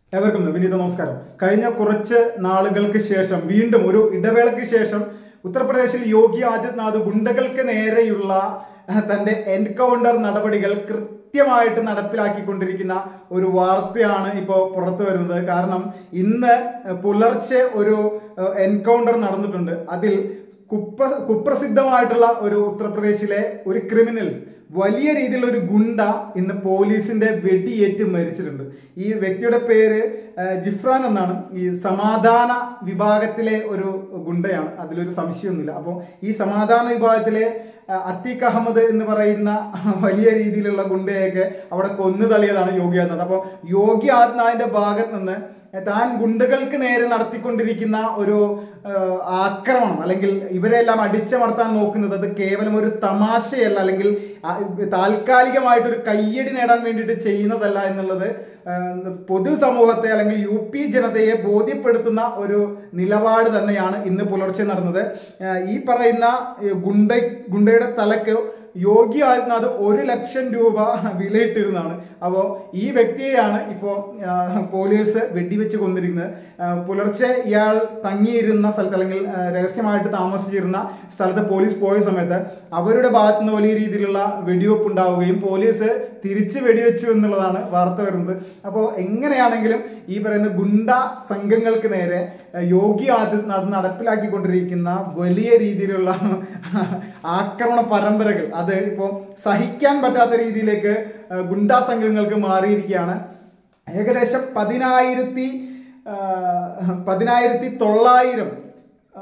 ഏവർക്കും വിനീത നമസ്കാരം കഴിഞ്ഞ കുറച്ച് നാളുകൾക്ക് ശേഷം വീണ്ടും ഒരു ഇടവേളയ്ക്ക് ശേഷം ഉത്തർപ്രദേശിൽ യോഗി ആദിത്യനാഥ് ഗുണ്ടകൾക്ക് നേരെയുള്ള അഹ്, തന്റെ എൻകൗണ്ടർ നടപടികൾ കൃത്യമായിട്ട് നടപ്പിലാക്കിക്കൊണ്ടിരിക്കുന്ന ഒരു വാർത്തയാണ് ഇപ്പോൾ പുറത്തു വരുന്നത് കാരണം ഇന്ന് പുലർച്ചെ ഒരു എൻകൗണ്ടർ നടന്നിട്ടുണ്ട് അതിൽ കുപ്ര കുപ്രസിദ്ധമായിട്ടുള്ള ഒരു ഉത്തർപ്രദേശിലെ ഒരു ക്രിമിനൽ വലിയ രീതിയിലുള്ള ഒരു ഗുണ്ട ഇന്ന് പോലീസിന്റെ വെടിയേറ്റ് മരിച്ചിട്ടുണ്ട് ഈ വ്യക്തിയുടെ പേര് ആ, ജിഫ്രാൻ എന്നാണ് ഈ സമാധാന വിഭാഗത്തിലെ ഒരു ഗുണ്ടയാണ് അതിലൊരു സംശയമൊന്നുമില്ല അപ്പോൾ ഈ സമാധാന വിഭാഗത്തിലെ ആ, അത്തീഖ് അഹമ്മദ് എന്ന് പറയുന്ന വലിയ രീതിയിലുള്ള ഗുണ്ടയൊക്കെ അവിടെ കൊന്നു തള്ളിയതാണ് യോഗി ആദിത്യനാഥ് അപ്പോൾ യോഗി ആദിത്യനാഥിന്റെ ഭാഗത്ത് നിന്ന് താൻ ഗുണ്ടകൾക്ക് നേരെ നടത്തിക്കൊണ്ടിരിക്കുന്ന ഒരു ആ, ആക്രമണം അല്ലെങ്കിൽ ഇവരെല്ലാം അടിച്ചമർത്താൻ നോക്കുന്നത് അത് കേവലം ഒരു തമാശയല്ല അല്ലെങ്കിൽ ആ, താൽക്കാലികമായിട്ട് ഒരു കയ്യടി നേടാൻ വേണ്ടിയിട്ട് ചെയ്യുന്നതല്ല എന്നുള്ളത് ആ, പൊതുസമൂഹത്തെ അല്ലെങ്കിൽ യു പി ജനതയെ ബോധ്യപ്പെടുത്തുന്ന ഒരു നിലപാട് തന്നെയാണ് ഇന്ന് പുലർച്ചെ നടന്നത് ആ, ഈ പറയുന്ന ഈ ഗുണ്ട ഗുണ്ടയുടെ തലക്ക് യോഗി ആദിത്യനാഥ് ഒരു ലക്ഷം രൂപ വിലയിട്ടിരുന്നതാണ് അപ്പോൾ ഈ വ്യക്തിയെയാണ് ഇപ്പോൾ പോലീസ് വെടിവെച്ച് കൊന്നിരിക്കുന്നത് ആ, പുലർച്ചെ ഇയാൾ തങ്ങിയിരുന്ന സ്ഥലത്ത് അല്ലെങ്കിൽ ആ, രഹസ്യമായിട്ട് താമസിച്ചിരുന്ന സ്ഥലത്ത് പോലീസ് പോയ സമയത്ത് അവരുടെ ഭാഗത്തു നിന്ന് വലിയ രീതിയിലുള്ള വെടിവെപ്പ് ഉണ്ടാവുകയും പോലീസ് തിരിച്ച് വെടിവെച്ചു എന്നുള്ളതാണ് വാർത്ത വരുന്നത് അപ്പോൾ എങ്ങനെയാണെങ്കിലും ഈ പറയുന്ന ഗുണ്ട സംഘങ്ങൾക്ക് നേരെ ആ, യോഗി ആദിത്യനാഥ് നടപ്പിലാക്കിക്കൊണ്ടിരിക്കുന്ന വലിയ രീതിയിലുള്ള ആക്രമണ പരമ്പരകൾ അത് ഇപ്പോൾ സഹിക്കാൻ പറ്റാത്ത രീതിയിലേക്ക് ആ, ഗുണ്ടാ സംഘങ്ങൾക്ക് മാറിയിരിക്കുകയാണ് ഏകദേശം പതിനായിരത്തി ആ, പതിനായിരത്തി തൊള്ളായിരം ആ,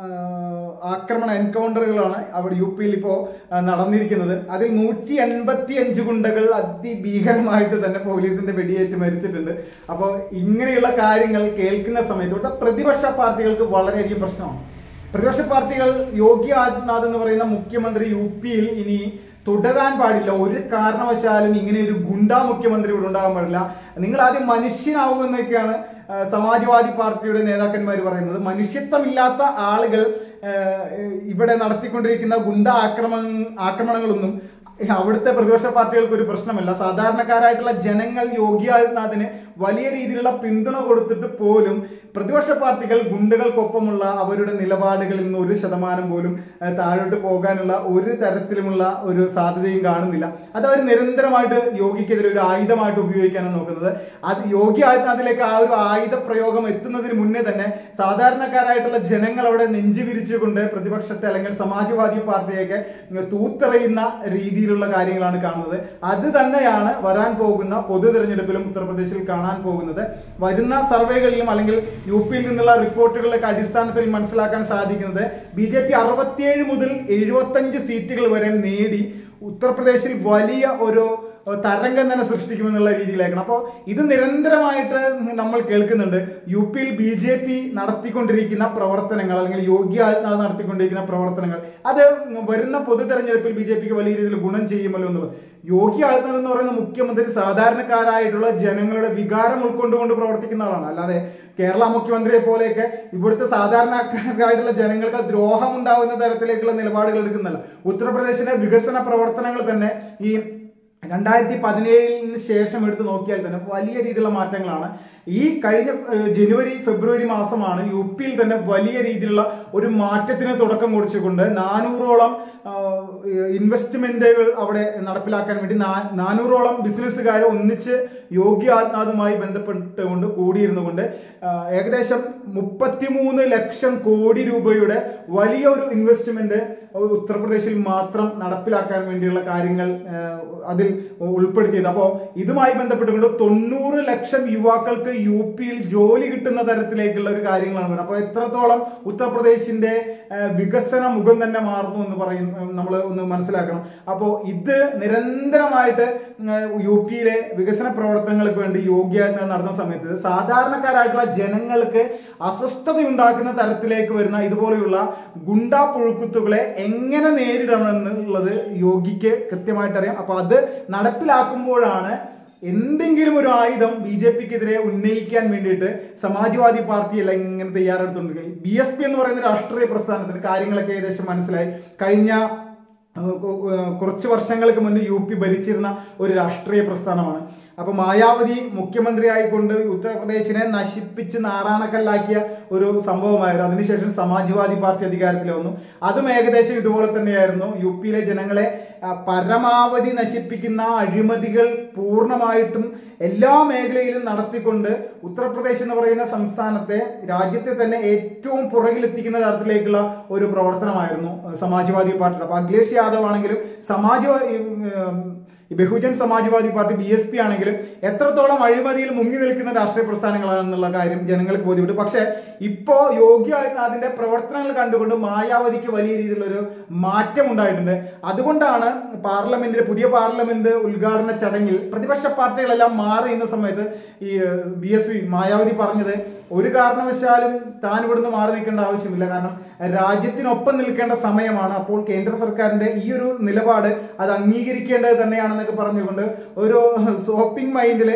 ആക്രമണ എൻകൗണ്ടറുകളാണ് അവിടെ യു പിയിൽ ഇപ്പോൾ നടന്നിരിക്കുന്നത് അതിൽ നൂറ്റി എൺപത്തി അഞ്ച് ഗുണ്ടകൾ അതിഭീകരമായിട്ട് തന്നെ പോലീസിന്റെ വെടിയേറ്റ് മരിച്ചിട്ടുണ്ട് അപ്പോൾ ഇങ്ങനെയുള്ള കാര്യങ്ങൾ കേൾക്കുന്ന സമയത്ത് ഇവിടുത്തെ പ്രതിപക്ഷ പാർട്ടികൾക്ക് വളരെയധികം പ്രശ്നമാണ് പ്രതിപക്ഷ പാർട്ടികൾ യോഗി ആദിത്യനാഥ് എന്ന് പറയുന്ന മുഖ്യമന്ത്രി യു പിയിൽ ഇനി തുടരാൻ പാടില്ല ഒരു കാരണവശാലും ഇങ്ങനെ ഒരു ഗുണ്ടാ മുഖ്യമന്ത്രി ഇവിടെ ഉണ്ടാകാൻ പാടില്ല നിങ്ങൾ ആദ്യം മനുഷ്യനാവുമെന്നൊക്കെയാണ് ആ, സമാജ്വാദി പാർട്ടിയുടെ നേതാക്കന്മാർ പറയുന്നത് മനുഷ്യത്വമില്ലാത്ത ആളുകൾ ആ, ഇവിടെ നടത്തിക്കൊണ്ടിരിക്കുന്ന ഗുണ്ട ആക്രമണ ആക്രമണങ്ങളൊന്നും അവിടുത്തെ പ്രതിപക്ഷ പാർട്ടികൾക്ക് ഒരു പ്രശ്നമല്ല സാധാരണക്കാരായിട്ടുള്ള ജനങ്ങൾ യോഗി ആദിത്യനാഥിന് വലിയ രീതിയിലുള്ള പിന്തുണ കൊടുത്തിട്ട് പോലും പ്രതിപക്ഷ പാർട്ടികൾ ഗുണ്ടകൾക്കൊപ്പമുള്ള അവരുടെ നിലപാടുകളിൽ നിന്ന് ഒരു ശതമാനം പോലും ഏഹ്, താഴോട്ട് പോകാനുള്ള ഒരു തരത്തിലുമുള്ള ഒരു സാധ്യതയും കാണുന്നില്ല അത് അവർ നിരന്തരമായിട്ട് യോഗിക്കെതിരെ ഒരു ആയുധമായിട്ട് ഉപയോഗിക്കാനാണ് നോക്കുന്നത് അത് യോഗി ആദിത്യനാഥിലേക്ക് ആ ഒരു ആയുധ പ്രയോഗം എത്തുന്നതിന് മുന്നേ തന്നെ സാധാരണക്കാരായിട്ടുള്ള ജനങ്ങൾ അവിടെ നെഞ്ചു വിരിച്ചുകൊണ്ട് പ്രതിപക്ഷത്തെ അല്ലെങ്കിൽ സമാജ്വാദി പാർട്ടിയൊക്കെ തൂത്തെറിയുന്ന രീതിയിലുള്ള കാര്യങ്ങളാണ് കാണുന്നത് അത് തന്നെയാണ് വരാൻ പോകുന്ന പൊതു തെരഞ്ഞെടുപ്പിലും ഉത്തർപ്രദേശിൽ കാണാൻ പോകുന്നത് വരുന്ന സർവേകളിലും അല്ലെങ്കിൽ യു പിയിൽ നിന്നുള്ള റിപ്പോർട്ടുകളുടെ അടിസ്ഥാനത്തിൽ മനസ്സിലാക്കാൻ സാധിക്കുന്നത് ബി ജെ പി അറുപത്തിയേഴ് മുതൽ എഴുപത്തഞ്ച് സീറ്റുകൾ വരെ നേടി ഉത്തർപ്രദേശിൽ വലിയ ഒരു തരംഗം തന്നെ സൃഷ്ടിക്കുമെന്നുള്ള രീതിയിലാക്കണം അപ്പോൾ ഇത് നിരന്തരമായിട്ട് നമ്മൾ കേൾക്കുന്നുണ്ട് യു പിയിൽ ബി ജെ പി നടത്തിക്കൊണ്ടിരിക്കുന്ന പ്രവർത്തനങ്ങൾ അല്ലെങ്കിൽ യോഗി ആദിത്യനാഥ് നടത്തിക്കൊണ്ടിരിക്കുന്ന പ്രവർത്തനങ്ങൾ അത് വരുന്ന പൊതു തെരഞ്ഞെടുപ്പിൽ ബി ജെ പിക്ക് വലിയ രീതിയിൽ ഗുണം ചെയ്യുമല്ലോ എന്നുള്ളത് യോഗി ആദിത്യനാഥ് എന്ന് പറയുന്ന മുഖ്യമന്ത്രി സാധാരണക്കാരായിട്ടുള്ള ജനങ്ങളുടെ വികാരം ഉൾക്കൊണ്ടുകൊണ്ട് പ്രവർത്തിക്കുന്ന ആളാണ് അല്ലാതെ കേരള മുഖ്യമന്ത്രിയെ പോലെയൊക്കെ ഇവിടുത്തെ സാധാരണക്കാരായിട്ടുള്ള ജനങ്ങൾക്ക് ദ്രോഹം ഉണ്ടാവുന്ന തരത്തിലേക്കുള്ള നിലപാടുകൾ എടുക്കുന്നില്ല ഉത്തർപ്രദേശിലെ വികസന പ്രവർത്തനങ്ങൾ തന്നെ ഈ രണ്ടായിരത്തി പതിനേഴിന് ശേഷം എടുത്ത് നോക്കിയാൽ തന്നെ വലിയ രീതിയിലുള്ള മാറ്റങ്ങളാണ് ഈ കഴിഞ്ഞ ഏഹ്, ജനുവരി ഫെബ്രുവരി മാസമാണ് യു പിയിൽ തന്നെ വലിയ രീതിയിലുള്ള ഒരു മാറ്റത്തിന് തുടക്കം കുറിച്ചുകൊണ്ട് നാനൂറോളം ഇൻവെസ്റ്റ്മെന്റുകൾ അവിടെ നടപ്പിലാക്കാൻ വേണ്ടി നാ- നാനൂറോളം ബിസിനസ്സുകാർ ഒന്നിച്ച് യോഗി ആദിത്യനാഥുമായി ബന്ധപ്പെട്ടുകൊണ്ട് കൂടിയിരുന്നുകൊണ്ട് ആ, ഏകദേശം മുപ്പത്തിമൂന്ന് ലക്ഷം കോടി രൂപയുടെ വലിയ ഒരു ഇൻവെസ്റ്റ്മെന്റ് ഉത്തർപ്രദേശിൽ മാത്രം നടപ്പിലാക്കാൻ വേണ്ടിയുള്ള കാര്യങ്ങൾ ആ, അതിൽ ഉൾപ്പെടുത്തിയത് അപ്പോൾ ഇതുമായി ബന്ധപ്പെട്ടുകൊണ്ട് തൊണ്ണൂറ് ലക്ഷം യുവാക്കൾക്ക് യു പിയിൽ ജോലി കിട്ടുന്ന തരത്തിലേക്കുള്ള ഒരു കാര്യങ്ങളാണ് വരുന്നത് അപ്പോൾ എത്രത്തോളം ഉത്തർപ്രദേശിന്റെ ആ, വികസന മുഖം തന്നെ മാറുന്നു എന്ന് പറയും നമ്മൾ ഒന്ന് മനസ്സിലാക്കണം അപ്പോൾ ഇത് നിരന്തരമായിട്ട് ഉം, യു പിയിലെ വികസന പ്രവർത്തനങ്ങൾക്ക് വേണ്ടി യോഗ്യ നടന്ന സമയത്ത് സാധാരണക്കാരായിട്ടുള്ള ജനങ്ങൾക്ക് അസ്വസ്ഥത ഉണ്ടാക്കുന്ന തരത്തിലേക്ക് വരുന്ന ഇതുപോലെയുള്ള ഗുണ്ടാ പുഴുക്കുത്തുകളെ എങ്ങനെ നേരിടണം എന്നുള്ളത് യോഗിക്ക് കൃത്യമായിട്ട് അറിയാം അപ്പൊ അത് നടപ്പിലാക്കുമ്പോഴാണ് എന്തെങ്കിലും ഒരു ആയുധം ബി ജെ പിക്കെതിരെ ഉന്നയിക്കാൻ വേണ്ടിയിട്ട് സമാജ്വാദി പാർട്ടി എല്ലാം ഇങ്ങനെ തയ്യാറെടുത്തുകൊണ്ടിരിക്കുന്നത് ബി എസ് പി എന്ന് പറയുന്ന രാഷ്ട്രീയ പ്രസ്ഥാനത്തിന് കാര്യങ്ങളൊക്കെ ഏകദേശം മനസ്സിലായി കഴിഞ്ഞ ഏഹ്, കു- ഏഹ്, കുറച്ച് വർഷങ്ങൾക്ക് മുന്നേ യു പി ഭരിച്ചിരുന്ന ഒരു രാഷ്ട്രീയ പ്രസ്ഥാനമാണ് അപ്പൊ മായാവതി മുഖ്യമന്ത്രിയായിക്കൊണ്ട് ഉത്തർപ്രദേശിനെ നശിപ്പിച്ച് നാറാണക്കല്ലാക്കിയ ഒരു സംഭവമായിരുന്നു അതിനുശേഷം സമാജ്വാദി പാർട്ടി അധികാരത്തിൽ വന്നു അതും ഏകദേശം ഇതുപോലെ തന്നെയായിരുന്നു യു പിയിലെ ജനങ്ങളെ ആ, പരമാവധി നശിപ്പിക്കുന്ന അഴിമതികൾ പൂർണ്ണമായിട്ടും എല്ലാ മേഖലയിലും നടത്തിക്കൊണ്ട് ഉത്തർപ്രദേശ് എന്ന് പറയുന്ന സംസ്ഥാനത്തെ രാജ്യത്തെ തന്നെ ഏറ്റവും പുറകിലെത്തിക്കുന്ന തരത്തിലേക്കുള്ള ഒരു പ്രവർത്തനമായിരുന്നു സമാജ്വാദി പാർട്ടിയുടെ അപ്പൊ അഖിലേഷ് യാദവ് ആണെങ്കിലും സമാജ്വാദി ഉം, ഈ Bahujan Samajwadi Party B S P ആണെങ്കിലും എത്രത്തോളം അഴിമതിയിൽ മുങ്ങി നിൽക്കുന്ന രാഷ്ട്രീയ പ്രസ്ഥാനങ്ങളാണെന്നുള്ള കാര്യം ജനങ്ങൾക്ക് ബോധ്യപ്പെട്ടു പക്ഷേ ഇപ്പോ യോഗ്യ ആദിത്യനാഥിന്റെ പ്രവർത്തനങ്ങൾ കണ്ടുകൊണ്ട് മായാവതിക്ക് വലിയ രീതിയിലൊരു മാറ്റം ഉണ്ടായിട്ടുണ്ട് അതുകൊണ്ടാണ് പാർലമെന്റിന്റെ പുതിയ പാർലമെന്റ് ഉദ്ഘാടന ചടങ്ങിൽ പ്രതിപക്ഷ പാർട്ടികളെല്ലാം മാറി നിന്ന സമയത്ത് ഈ ബി എസ് പി മായാവതി പറഞ്ഞത് ഒരു കാരണവശാലും താൻ ഇവിടുന്ന് മാറി നിൽക്കേണ്ട ആവശ്യമില്ല കാരണം രാജ്യത്തിനൊപ്പം നിൽക്കേണ്ട സമയമാണ് അപ്പോൾ കേന്ദ്ര സർക്കാരിന്റെ ഈ ഒരു നിലപാട് അത് അംഗീകരിക്കേണ്ടത് തന്നെയാണെന്നൊക്കെ പറഞ്ഞുകൊണ്ട് ഒരു ഷോപ്പിംഗ് മൈൻഡില്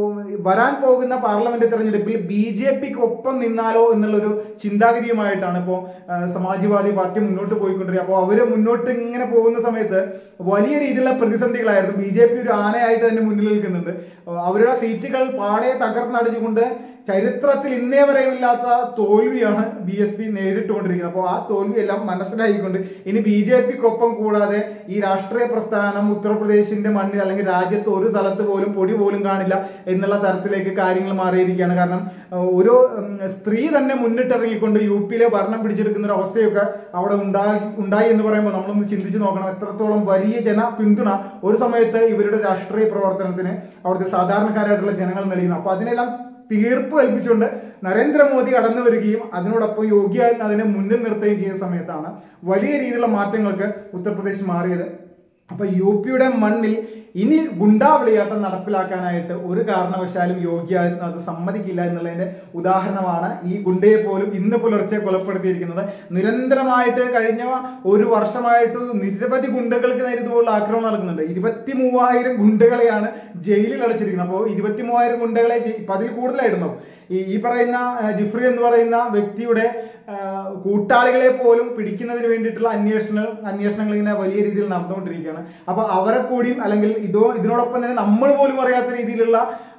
വരാൻ പോകുന്ന പാർലമെന്റ് തെരഞ്ഞെടുപ്പിൽ ബി ജെ പിക്ക് ഒപ്പം നിന്നാലോ എന്നുള്ളൊരു ചിന്താഗതിയുമായിട്ടാണ് ഇപ്പോൾ സമാജ്വാദി പാർട്ടി മുന്നോട്ട് പോയിക്കൊണ്ടിരിക്കുക അപ്പോൾ അവര് മുന്നോട്ട് ഇങ്ങനെ പോകുന്ന സമയത്ത് വലിയ രീതിയിലുള്ള പ്രതിസന്ധികളായിരുന്നു ബി ജെ പി ഒരു ആനയായിട്ട് തന്നെ മുന്നിൽ നിൽക്കുന്നുണ്ട് അവരുടെ സീറ്റുകൾ പാടെ തകർന്നടിച്ചുകൊണ്ട് ചരിത്രത്തിൽ ഇന്നേ വരെയും ഇല്ലാത്ത തോൽവിയാണ് ബി എസ് പി നേരിട്ടുകൊണ്ടിരിക്കുന്നത് അപ്പോൾ ആ തോൽവിയെല്ലാം മനസ്സിലായിക്കൊണ്ട് ഇനി ബി ജെ പിക്കൊപ്പം കൂടാതെ ഈ രാഷ്ട്രീയ പ്രസ്ഥാനം ഉത്തർപ്രദേശിന്റെ മണ്ണിൽ അല്ലെങ്കിൽ രാജ്യത്ത് ഒരു സ്ഥലത്ത് പോലും പൊടി പോലും കാണില്ല എന്നുള്ള തരത്തിലേക്ക് കാര്യങ്ങൾ മാറിയിരിക്കുകയാണ് കാരണം ഏഹ്, ഒരു ഉം, സ്ത്രീ തന്നെ മുന്നിട്ടിറങ്ങിക്കൊണ്ട് യു പിയിലെ ഭരണം പിടിച്ചെടുക്കുന്ന ഒരു അവസ്ഥയൊക്കെ അവിടെ ഉണ്ടായി ഉണ്ടായി എന്ന് പറയുമ്പോൾ നമ്മളൊന്ന് ചിന്തിച്ച് നോക്കണം എത്രത്തോളം വലിയ ജന പിന്തുണ ഒരു സമയത്ത് ഇവരുടെ രാഷ്ട്രീയ പ്രവർത്തനത്തിന് അവിടുത്തെ സാധാരണക്കാരായിട്ടുള്ള ജനങ്ങൾ നൽകുന്നു അപ്പൊ അതിനെല്ലാം തീർപ്പ് കൽപ്പിച്ചുകൊണ്ട് നരേന്ദ്രമോദി കടന്നു വരികയും അതിനോടൊപ്പം യോഗ്യ അതിനെ മുന്നിൽ നിർത്തുകയും ചെയ്യുന്ന സമയത്താണ് വലിയ രീതിയിലുള്ള മാറ്റങ്ങൾക്ക് ഉത്തർപ്രദേശ് മാറിയത് അപ്പൊ യു പിയുടെ മണ്ണിൽ ഇനി ഗുണ്ടാവിളിയാട്ടം നടപ്പിലാക്കാനായിട്ട് ഒരു കാരണവശാലും യോഗ്യ അത് സമ്മതിക്കില്ല എന്നുള്ളതിന്റെ ഉദാഹരണമാണ് ഈ ഗുണ്ടയെ പോലും ഇന്ന് പുലർച്ചെ കൊലപ്പെടുത്തിയിരിക്കുന്നത് നിരന്തരമായിട്ട് കഴിഞ്ഞ ഒരു വർഷമായിട്ട് നിരവധി ഗുണ്ടകൾക്ക് നേരെ ഇതുപോലുള്ള ആക്രമണം നടക്കുന്നുണ്ട് ഇരുപത്തി മൂവായിരം ഗുണ്ടകളെയാണ് ജയിലിൽ അടച്ചിരിക്കുന്നത് അപ്പോൾ ഇരുപത്തി മൂവായിരം ഗുണ്ടകളെ ജയി- ഇപ്പൊ അതിൽ കൂടുതലായിട്ടുണ്ടാവും ഈ ഈ പറയുന്ന ആ, ജിഫ്രി എന്ന് പറയുന്ന വ്യക്തിയുടെ ആ, കൂട്ടാളികളെ പോലും പിടിക്കുന്നതിന് വേണ്ടിയിട്ടുള്ള അന്വേഷണ അന്വേഷണങ്ങൾ ഇങ്ങനെ വലിയ രീതിയിൽ നടന്നുകൊണ്ടിരിക്കുകയാണ് അപ്പൊ അവരെ കൂടിയും അല്ലെങ്കിൽ ഇതോ ഇതിനോടൊപ്പം തന്നെ നമ്മൾ പോലും അറിയാത്ത രീതിയിലുള്ള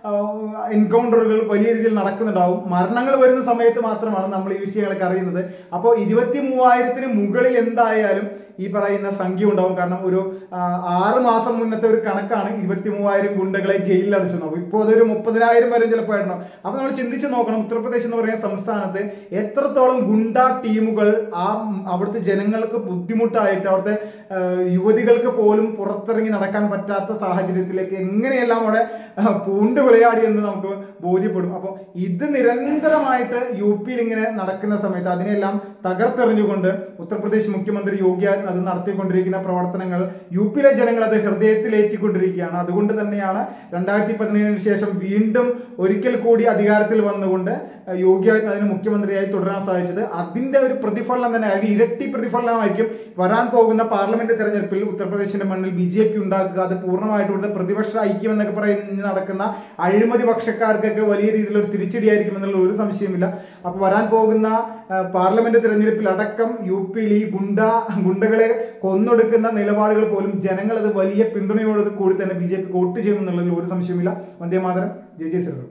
എൻകൗണ്ടറുകൾ വലിയ രീതിയിൽ നടക്കുന്നുണ്ടാവും മരണങ്ങൾ വരുന്ന സമയത്ത് മാത്രമാണ് നമ്മൾ ഈ വിഷയങ്ങളൊക്കെ അറിയുന്നത് അപ്പോൾ ഇരുപത്തി മൂവായിരത്തിന് മുകളിൽ എന്തായാലും ഈ പറയുന്ന സംഖ്യ ഉണ്ടാവും കാരണം ഒരു ആ, ആറ് മാസം മുന്നത്തെ ഒരു കണക്കാണ് ഇരുപത്തി മൂവായിരം ഗുണ്ടകളെ ജയിലിൽ അടച്ചു അപ്പോൾ ഇപ്പോൾ അതൊരു മുപ്പതിനായിരം വരെ ചിലപ്പോൾ ആയിരുന്നു അപ്പൊ നമ്മൾ ചിന്തിച്ച് നോക്കണം ഉത്തർപ്രദേശ് എന്ന് പറയുന്ന സംസ്ഥാനത്ത് എത്രത്തോളം ഗുണ്ട ടീമുകൾ ആ ഉം, അവിടുത്തെ ജനങ്ങൾക്ക് ബുദ്ധിമുട്ടായിട്ട് അവിടുത്തെ ആ, യുവതികൾക്ക് പോലും പുറത്തിറങ്ങി നടക്കാൻ പറ്റാത്ത സാഹചര്യത്തിലേക്ക് എങ്ങനെയെല്ലാം അവിടെ ആ, പൂണ്ട് വിളയാടി എന്ന് നമുക്ക് ബോധ്യപ്പെടും അപ്പോൾ ഇത് നിരന്തരമായിട്ട് യു പിയിൽ ഇങ്ങനെ നടക്കുന്ന സമയത്ത് അതിനെല്ലാം തകർത്തെറിഞ്ഞുകൊണ്ട് ഉത്തർപ്രദേശ് മുഖ്യമന്ത്രി യോഗി ആദിത്യനാഥ് അത് നടത്തിക്കൊണ്ടിരിക്കുന്ന പ്രവർത്തനങ്ങൾ യു പിയിലെ ജനങ്ങൾ അത് ഹൃദയത്തിലേറ്റിക്കൊണ്ടിരിക്കുകയാണ് അതുകൊണ്ട് തന്നെയാണ് രണ്ടായിരത്തി പതിനേഴിന് ശേഷം വീണ്ടും ഒരിക്കൽ കൂടി അധികാരത്തിൽ വന്നുകൊണ്ട് ആ, യോഗി ആദിത്യനാഥിന് മുഖ്യമന്ത്രിയായി തുടരാൻ സാധിച്ചത് അതിന്റെ ഒരു പ്രതിഫലനം തന്നെ അതിൽ ഇരട്ടി പ്രതിഫലനമായിരിക്കും വരാൻ പോകുന്ന പാർലമെന്റ് തെരഞ്ഞെടുപ്പിൽ ഉത്തർപ്രദേശിന്റെ മണ്ണിൽ ബി ജെ പി ഉണ്ടാക്കുക അത് പൂർണ്ണമായിട്ട് ഇവിടുത്തെ പ്രതിപക്ഷ ഐക്യം എന്നൊക്കെ പറയുന്ന നടക്കുന്ന അഴിമതി പക്ഷക്കാർക്കൊക്കെ വലിയ രീതിയിലുള്ള ഒരു തിരിച്ചടിയായിരിക്കും എന്നുള്ള ഒരു സംശയമില്ല അപ്പൊ വരാൻ പോകുന്ന ആ, പാർലമെന്റ് തെരഞ്ഞെടുപ്പിൽ അടക്കം യു പിയിൽ ഈ ഗുണ്ട ഗുണ്ടകളെ കൊന്നൊടുക്കുന്ന നിലപാടുകൾ പോലും ജനങ്ങൾ അത് വലിയ പിന്തുണയോട് കൂടി തന്നെ ബി ജെ പി വോട്ട് ചെയ്യുമെന്നുള്ളതിൽ ഒരു സംശയമില്ല വന്ദേ മാതരം ജയ് ജയ് ശ്രീറാം